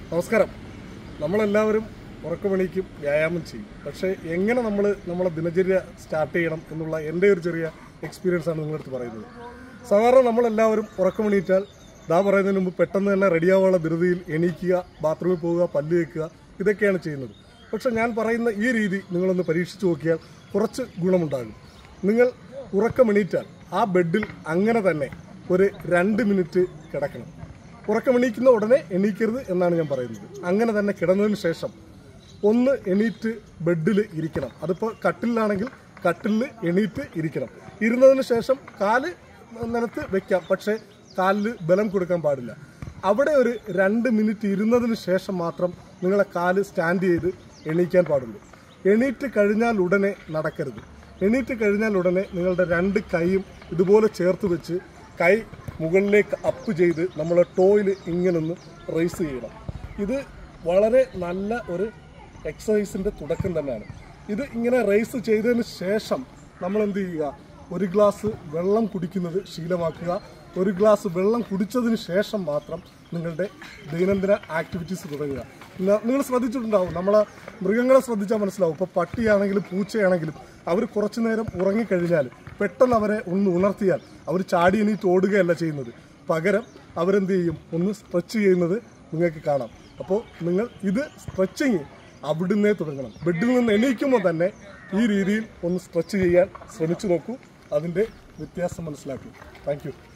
നമസ്കാരം നമ്മളെല്ലാവരും ഉറക്കമണിക്കും വ്യായാമം ചെയ്യും പക്ഷേ എങ്ങനെ നമ്മൾ നമ്മളെ ദിനചര്യ സ്റ്റാർട്ട് ചെയ്യണം എന്നുള്ള എൻ്റെ ഒരു ചെറിയ എക്സ്പീരിയൻസ് ആണ് നിങ്ങളടുത്ത് പറയുന്നത് സാധാരണ നമ്മളെല്ലാവരും ഉറക്കമണിയിട്ടാൽ ദാ പറയുന്നതിന് മുമ്പ് പെട്ടെന്ന് തന്നെ റെഡിയാവാനുള്ള ധൃതിയിൽ എണീക്കുക ബാത്റൂമിൽ പോവുക പല്ല് വെക്കുക ഇതൊക്കെയാണ് ചെയ്യുന്നത് പക്ഷെ ഞാൻ പറയുന്ന ഈ രീതി നിങ്ങളൊന്ന് പരീക്ഷിച്ച് നോക്കിയാൽ കുറച്ച് ഗുണമുണ്ടാകും നിങ്ങൾ ഉറക്കമെണീറ്റാൽ ആ ബെഡിൽ അങ്ങനെ തന്നെ ഒരു രണ്ട് മിനിറ്റ് കിടക്കണം ഉറക്കമെണീക്കുന്ന ഉടനെ എണീക്കരുത് എന്നാണ് ഞാൻ പറയുന്നത് അങ്ങനെ തന്നെ കിടന്നതിന് ശേഷം ഒന്ന് എണീറ്റ് ബെഡിൽ ഇരിക്കണം അതിപ്പോൾ കട്ടിലാണെങ്കിൽ കട്ടിലിൽ എണീറ്റ് ഇരിക്കണം ഇരുന്നതിന് ശേഷം കാല് നിലത്ത് വെക്കാം പക്ഷേ കാലിൽ ബലം കൊടുക്കാൻ പാടില്ല അവിടെ ഒരു രണ്ട് മിനിറ്റ് ഇരുന്നതിന് ശേഷം മാത്രം നിങ്ങളെ കാല് സ്റ്റാൻഡ് ചെയ്ത് എണീക്കാൻ പാടുള്ളൂ എണീറ്റ് കഴിഞ്ഞാൽ ഉടനെ നടക്കരുത് എണീറ്റ് കഴിഞ്ഞാൽ ഉടനെ നിങ്ങളുടെ രണ്ട് കൈയും ഇതുപോലെ ചേർത്ത് വെച്ച് കൈ മുകളിലേക്ക് അപ്പ് ചെയ്ത് നമ്മളെ ടോയിൽ ഇങ്ങനൊന്ന് റേസ് ചെയ്യണം ഇത് വളരെ നല്ല ഒരു എക്സസൈസിൻ്റെ തുടക്കം തന്നെയാണ് ഇത് ഇങ്ങനെ റേസ് ചെയ്തതിന് ശേഷം നമ്മൾ എന്ത് ചെയ്യുക ഒരു ഗ്ലാസ് വെള്ളം കുടിക്കുന്നത് ശീലമാക്കുക ഒരു ഗ്ലാസ് വെള്ളം കുടിച്ചതിന് ശേഷം മാത്രം നിങ്ങളുടെ ദൈനംദിന ആക്ടിവിറ്റീസ് തുടങ്ങുക ന- നിങ്ങൾ ശ്രദ്ധിച്ചിട്ടുണ്ടാവും നമ്മളെ മൃഗങ്ങളെ ശ്രദ്ധിച്ചാൽ മനസ്സിലാവും ഇപ്പോൾ പട്ടിയാണെങ്കിലും പൂച്ചയാണെങ്കിലും അവർ കുറച്ചു നേരം ഉറങ്ങിക്കഴിഞ്ഞാൽ പെട്ടെന്ന് അവരെ ഒന്ന് ഉണർത്തിയാൽ അവർ ചാടി എണീറ്റ് ഓടുകയല്ല ചെയ്യുന്നത് പകരം അവരെന്ത് ചെയ്യും ഒന്ന് സ്ട്രെച്ച് ചെയ്യുന്നത് നിങ്ങൾക്ക് കാണാം അപ്പോൾ നിങ്ങൾ ഇത് സ്ട്രെച്ചിങ് അവിടുന്നേ തുടങ്ങണം ബെഡിൽ നിന്ന് എണീക്കുമ്പോൾ തന്നെ ഈ രീതിയിൽ ഒന്ന് സ്ട്രെച്ച് ചെയ്യാൻ ശ്രമിച്ചു നോക്കൂ അതിൻ്റെ വ്യത്യാസം മനസ്സിലാക്കൂ താങ്ക് യു